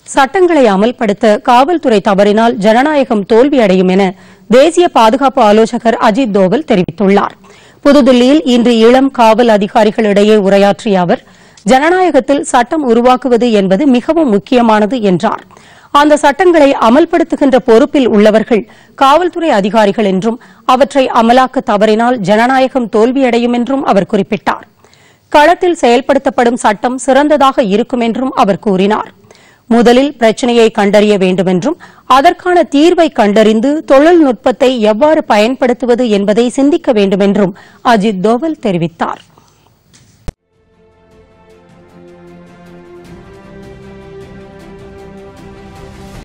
சட்டங்களை அமல்படுத்த காவல்துறை தவறினால் ஜனநாயகம் தோல்வியடையும் என தேசிய பாதுகாப்பு ஆலோசகர் அஜித் தோவல் தெரிவித்துள்ளார் புதுதில்லியில் இன்று இளம் காவல் அதிகாரிகளிடையே உரையாற்றிய அவர் ஜனநாயகத்தில் சட்டம் உருவாக்குவது என்பது மிகவும் முக்கியமானது என்றார் அந்த சட்டங்களை அமல்படுத்துகின்ற பொறுப்பில் உள்ளவர்கள் காவல்துறை அதிகாரிகள் என்றும் அவற்றை அமலாக்க தவறினால் ஜனநாயகம் தோல்வியடையும் என்றும் அவர் குறிப்பிட்டார் களத்தில் செயல்படுத்தப்படும் சட்டம் சிறந்ததாக இருக்கும் என்றும் அவர் கூறினார் முதலில் பிரச்சனையை கண்டறிய வேண்டும் என்றும் அதற்கான தீர்வை கண்டறிந்து தொழில்நுட்பத்தை எவ்வாறு பயன்படுத்துவது என்பதை சிந்திக்க வேண்டும் என்றும் அஜித் தோவல் தெரிவித்தாா்